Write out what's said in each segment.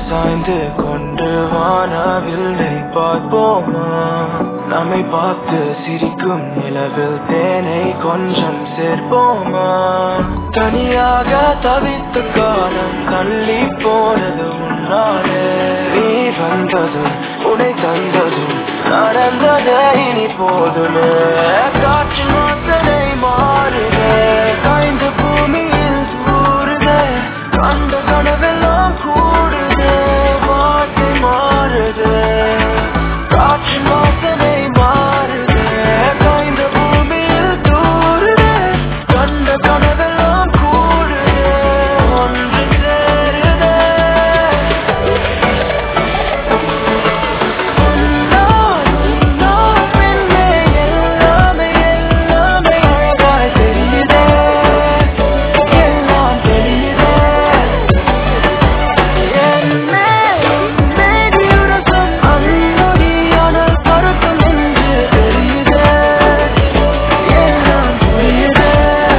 சாய்ந்து கொண்டு வானவில்லை பார்ப்போமா நம்மை பார்த்து சிரிக்கும் நிலவில் தேனை கொஞ்சம் சேர்ப்போமா தனியாக தவித்த காலம் தள்ளி போனது உன்னாலே நீ வந்ததும் உனை தந்ததும் நடந்ததே இனி போதுமே காற்றின் வாசனை மாறுதே காய்ந்த பூமியில் ஊறுதே கண்ட கனவெல்லாம் கூடுதே வார்த்தை மாறுதே காற்றின் வாசனை மாறுதே காய்ந்த பூமியில் தூறுதே கண்ட கனவெல்லாம் கூடுதே ஒன்று சேருதே உன்னால் உன்னால் பின்னே எல்லாமே எல்லாமே அழகாய் தெரியுதே எல்லாம் தெரியுதே என்னே மேடியுரசம் அன்னொடியான கருத்தம் என்று தெரியுதே எல்லாம் புரியுதே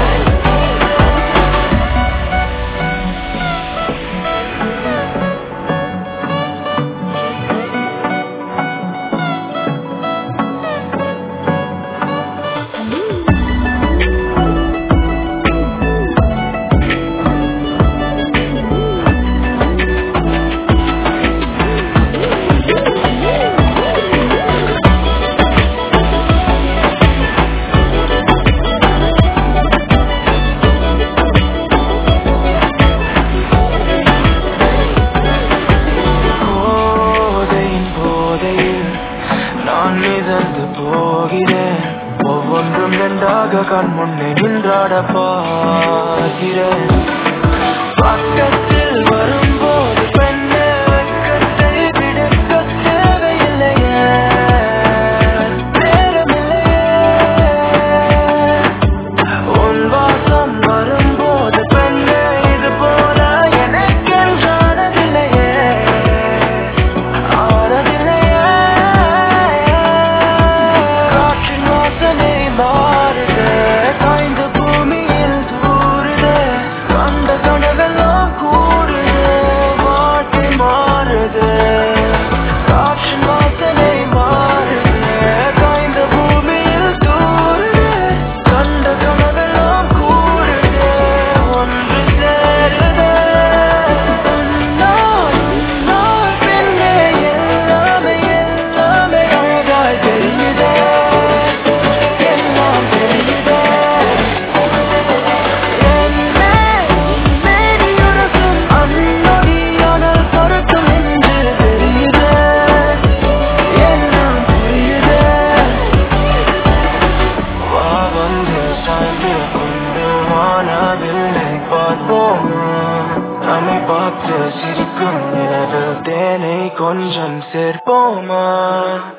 போதையின் போதையில் நான் மிதந்து போகிறேன் ஒவ்வொன்றும் ரெண்டாக கண் முன்னே நின்றாட பார்க்கிறேன் பக்கத்தில் வரும்போது பெண்ணே வெட்கத்தை விடுக்க தேவையில்லையே நேரமில்லையே உன் வாசம் வரும்போது பெண்ணே இது போல எனக்கென்றானதில்லையே ஆனதில்லையே காற்றின் வாசனை மாறுதே காய்ந்த பூமியில் தூறுதே கண்ட கனவெல்லாம் கூடுதே வார்த்தை மாறுதே காற்றின் வாசனை மாறுதே காய்ந்த பூமியில் தூறுதே கண்ட கனவெல்லாம் கூடுதே ஒன்று சேருதே உன்னால் உன்னால் பின்னே எல்லாமே எல்லாமே அழகாய் தெரியுதே எல்லாம் தெரியுதே என்னே மேடியுரசும் அன்னொடியான கருத்தம் என்று தெரியுதே எல்லாம் புரியுதே வா வந்து சாய்ந்து கொண்டு வானவில்லை பார்ப்போமா நம்மை பார்த்து சிரிக்கும் நிலவில் தேனை கொஞ்சம் சேர்ப்போமா